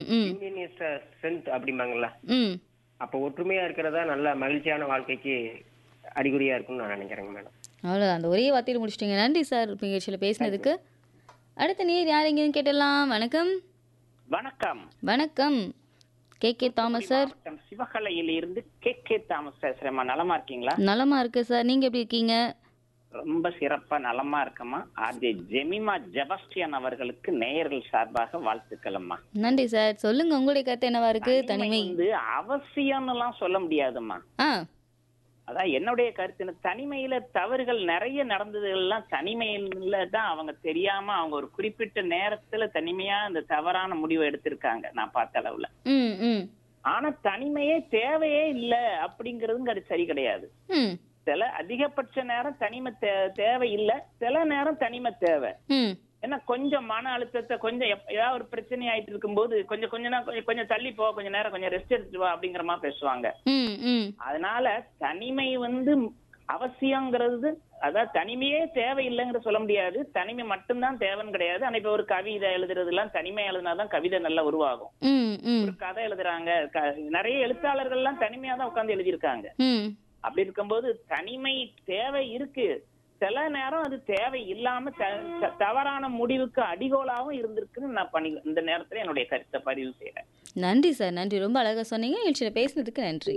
ம் union is strength அப்படிம்பாங்கல்ல ம் அப்போ ஒற்றுமையா இருக்கிறதா நல்ல மகிழ்ச்சியான வாழ்க்கைக்கு அறிகுறியா இருக்கும்னு நான் நினைக்கிறேங்க மேடம் அவ்வளோதான் அந்த ஒரே வார்த்தையில் முடிச்சிட்டிங்க நன்றி சார் நிகழ்ச்சியில் பேசினதுக்கு அடுத்த நீர் யார் எங்கேயும் கேட்டலாம் வணக்கம் வணக்கம் வணக்கம் கே கே தாமஸ் சார் மாவட்டம் சிவகலையில இருந்து கே கே தாமஸ் பேசுறேம்மா நலமா இருக்கீங்களா நலமா இருக்கு சார் நீங்க எப்படி இருக்கீங்க ரொம்ப சிறப்பா நலமா இருக்கம்மா ஆர்ஜே ஜெமிமா ஜெபஸ்டியன் அவர்களுக்கு நேயர்கள் சார்பாக வாழ்த்துக்கள் அம்மா நன்றி சார் சொல்லுங்க உங்களுடைய கருத்து என்னவா இருக்கு தனிமை வந்து அவசியம்னு எல்லாம் சொல்ல முடியாதும்மா ஆ அதான் என்னுடைய கருத்து என்ன, தனிமையில தவறுகள் நிறைய நடந்ததுகள்லாம் தனிமையில தான் அவங்க தெரியாம அவங்க ஒரு குறிப்பிட்ட நேரத்துல தனிமையா அந்த தவறான முடிவை எடுத்திருக்காங்க நான் பார்த்த அளவுல ம் ம் ஆனா தனிமையே தேவையே இல்ல அப்படிங்கறதும் அது சரி கிடையாது ம் சில அதிகபட்ச நேரம் தனிமை தே- தேவை இல்ல சில நேரம் தனிமை தேவை ம் ஏன்னா கொஞ்சம் மன அழுத்தத்தை கொஞ்சம் எப்ப- ஏதாவது ஒரு பிரச்சனை ஆயிட்டு இருக்கும்போது கொஞ்சம் கொஞ்ச நேரம் கொஞ்சம் கொஞ்சம் தள்ளி போ கொஞ்ச நேரம் கொஞ்சம் ரெஸ்ட் எடுத்துட்டு வா அப்படிங்கிற மாதிரி பேசுவாங்க ம் ம் அதனால தனிமை வந்து அவசியங்கிறது அதாவது தனிமையே தேவையில்லைங்கிற சொல்ல முடியாது தனிமை மட்டும்தான் தேவைன்னு கிடையாது ஆனா இப்ப ஒரு கவிதை எழுதுறது எல்லாம் தனிமை எழுதினாதான் கவிதை நல்லா உருவாகும் ம் ம் ஒரு கதை எழுதுறாங்க க- நிறைய எழுத்தாளர்கள் எல்லாம் தனிமையா தான் உட்கார்ந்து எழுதியிருக்காங்க ம் அப்படி இருக்கும்போது தனிமை தேவை இருக்கு சில நேரம் அது தேவை இல்லாம த- த- தவறான முடிவுக்கு அடிகோலாவும் இருந்திருக்குன்னு நான் பண்ணி இந்த நேரத்துல என்னுடைய கருத்தை பதிவு செய்யறேன் நன்றி சார் நன்றி ரொம்ப அழகா சொன்னீங்க நிகழ்ச்சியில் பேசினதுக்கு நன்றி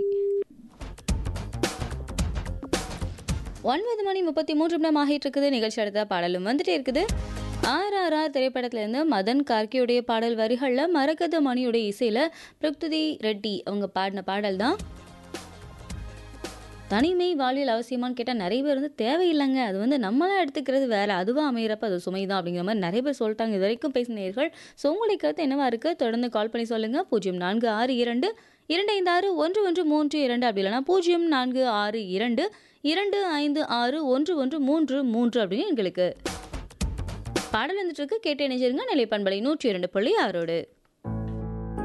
ஒன்பது மணி முப்பத்தி மூன்று நிமிடம் ஆகிட்டு இருக்குது நிகழ்ச்சி அடுத்த பாடலும் வந்துட்டே இருக்குது ஆர் ஆர் ஆர் திரைப்படத்திலேருந்து மதன் கார்கியுடைய பாடல் வரிகளில் மரகத மணியுடைய இசையில் பிரக்துதி ரெட்டி அவங்க பாடின பாடல் தான் தனிமை வாழ்வில் அவசியமான்னு கேட்டால் நிறைய பேர் வந்து தேவையில்லைங்க அது வந்து நம்மளா எடுத்துக்கிறது வேற அதுவாக அமையிறப்ப அது சுமை தான் அப்படிங்கிற மாதிரி நிறைய பேர் சொல்லிட்டாங்க இது வரைக்கும் பேசினீர்கள் ஸோ உங்களுடைய கருத்து என்னவா இருக்குது தொடர்ந்து கால் பண்ணி சொல்லுங்கள் பூஜ்ஜியம் நான்கு ஆறு இரண்டு இரண்டு ஐந்து ஆறு ஒன்று ஒன்று மூன்று இரண்டு அப்படி இல்லைனா பூஜ்ஜியம் நான்கு ஆறு இரண்டு இரண்டு ஐந்து ஆறு ஒன்று ஒன்று மூன்று மூன்று அப்படின்னு எங்களுக்கு பாடல் வந்துட்டு இருக்கு கேட்டு இணைஞ்சிருங்க நிலைப்பண்பலை நூற்றி இரண்டு புள்ளி ஆறோடு